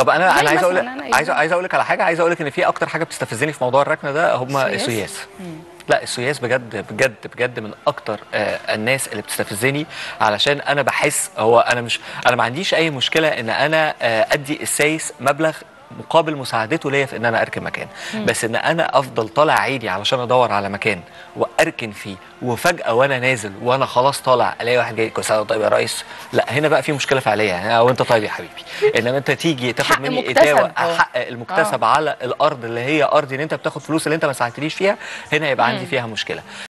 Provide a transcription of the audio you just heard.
طب انا زي انا عايز اقول مثلاً أنا عايز عايز اقول لك على حاجه عايز اقول لك ان في اكتر حاجه بتستفزني في موضوع الركنه ده هم السويس؟ السوياس لا السوياس بجد بجد بجد من اكتر آه الناس اللي بتستفزني علشان انا بحس هو انا مش انا ما عنديش اي مشكله ان انا آه ادي السايس مبلغ مقابل مساعدته ليا في ان انا اركن مكان بس ان انا افضل طالع عيني علشان ادور على مكان واركن فيه وفجاه وانا نازل وانا خلاص طالع الاقي واحد جاي كل سنه طيب يا ريس لا هنا بقى في مشكله فعليه يعني او انت طيب يا حبيبي انما انت تيجي تاخد حق مني مكتسب اتاوه أهو. حق المكتسب على الارض اللي هي ارضي ان انت بتاخد فلوس اللي انت ما ساعدتنيش فيها هنا يبقى عندي فيها مشكله